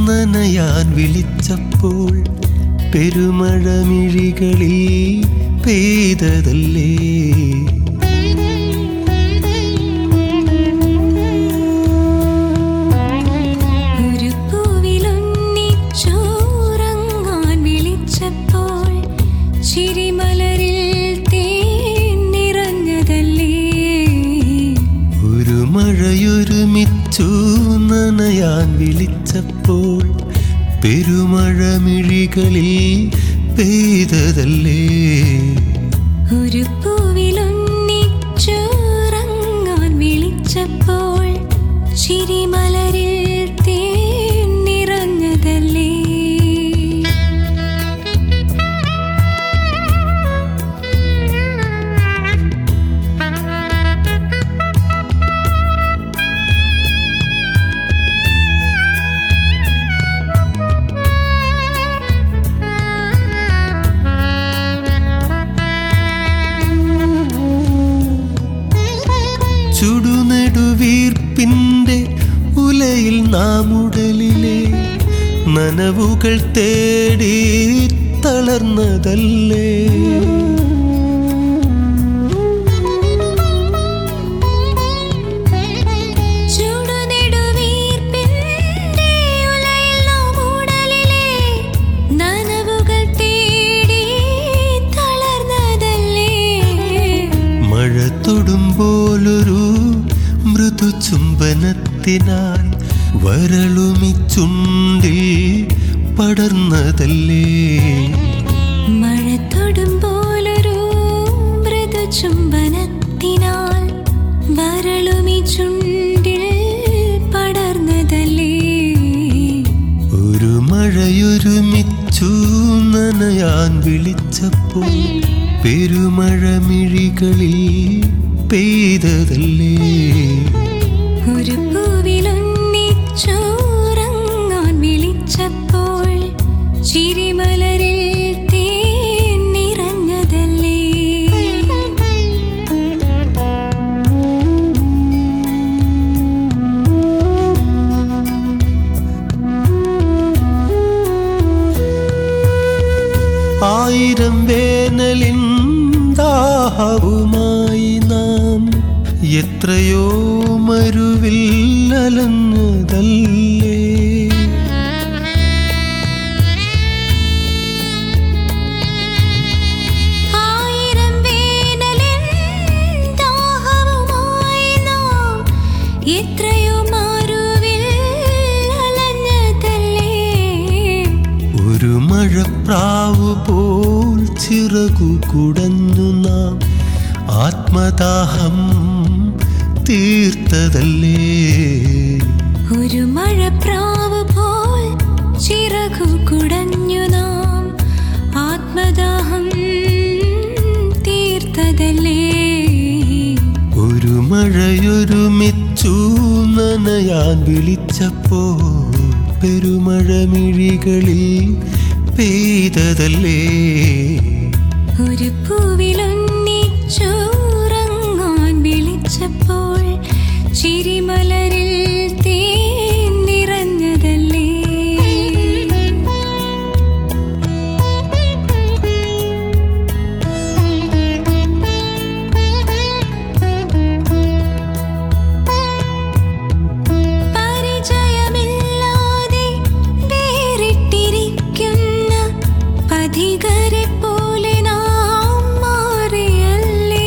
നനയാൻ വിളിച്ചപ്പോൾ പെരുമഴമിഴികളിൽ പെയ്തതല്ലേ ഒരു പൂവിലൊന്നിച്ചോറങ്ങാൻ വിളിച്ചപ്പോൾ ചിരിമലരിൽ തേൻ നിറഞ്ഞതല്ലേ ഒരു മഴയൊരുമിച്ചു നനയാൻ വിളിച്ചപ്പോൾ പെരുമഴമിഴികളിൽ പെയ്തതല്ലേ ഒരു പൂവിലൊന്നിച്ചോറങ്ങാൻ വിളിച്ചപ്പോൾ ചിരിമലരിൽ തേൻ നിറഞ്ഞതല്ലേ ചുടുനെടുവീർപ്പിന്റെ ഉലയിൽ നാം ഉടലിലെ നനവുകൾ തേടി തളർന്നതല്ലേ ചുടുനെടുവീർപ്പിന്റെ ഉലയിൽ നാം ഉടലിലെ നനവുകൾ തേടി തളർന്നതല്ലേ മഴ തൊടുമ്പോലൊരു മൃദു ചുംബനത്തിനാൽ വരളുമി ചുണ്ടിൽ പടർന്നതല്ലേ മഴ തൊടുമ്പോലൊരു മൃദു ചുംബനത്തിനാൽ വരളുമി ചുണ്ടിൽ പടർന്നതല്ലേ ഒരു മഴയൊരുമിച്ചു നനയാൻ വിളിച്ചപ്പോൾ പെരുമഴമിഴികളിൽ പെയ്തതല്ലേ ഒരു പൂവിലൊന്നിച്ചോറങ്ങാൻ വിളിച്ചപ്പോൾ ചിരിമലരിൽ തേൻ നിറഞ്ഞതല്ലേ ആയിരം വേനലിൻ ദാഹവുമായി നാം എത്രയോ മരുവിൽ അലഞ്ഞതല്ലേ ആയിരം വേനലിൻ ദാഹവുമായി നാം എത്രയോ മാറുവിൽ അലഞ്ഞതല്ലേ ഒരു മഴപ്രാവ് പോൽ ചിറകു കുടഞ്ഞു നാം ആത്മദാഹം തീർത്തതല്ലേ ഒരു മഴപ്രാവ് പോൽ ചിറകു കുടഞ്ഞു നാം ആത്മദാഹം തീർത്തതല്ലേ ഒരു മഴയൊരുമിച്ചു നനയാൻ വിളിച്ചപ്പോൾ പെരുമഴമിഴികളിൽ പെയ്തതല്ലേ ഒരു പൂവിലൊന്നിച്ചോറങ്ങാൻ വിളിച്ചപ്പോൾ ചിരിമലരിൽ തേൻ നിറഞ്ഞതല്ലേ പരിചയമില്ലാതെ വേറിട്ടിരിക്കുന്ന പഥികരെ പോലെ നാം മാറിയല്ലേ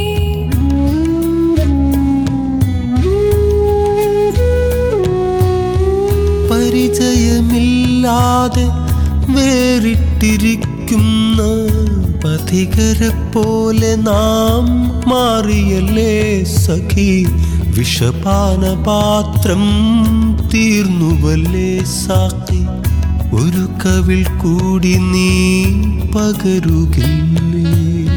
പരിചയമില്ലാതെ വേറിട്ടിരിക്കുന്ന പഥികരെ പോലെ നാം മാറിയല്ലേ സഖി വിഷപാനപാത്രം തീർന്നുവല്ലേ സാക്കി ഒരു കവിൾ കൂടി നീ പകരുകില്ലേ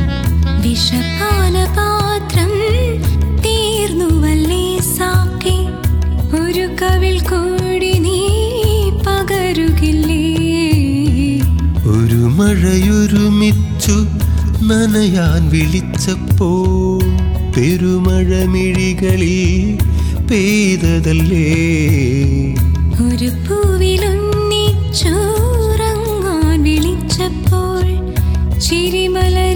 വിഷപാനപാത്രം തീർന്നുവല്ലേ സാക്കി ഒരു കവിൾ കൂടി നീ പകരുകില്ലേ ഒരു മഴയൊരുമിച്ചു നനയാൻ വിളിച്ചപ്പോൾ പെരുമഴമിഴികളിൽ പെയ്തതല്ലേ ഒരു ഒരു പൂവിലൊന്നിച്ചോറങ്ങാൻ വിളിച്ചപ്പോൾ ചിരിമലർ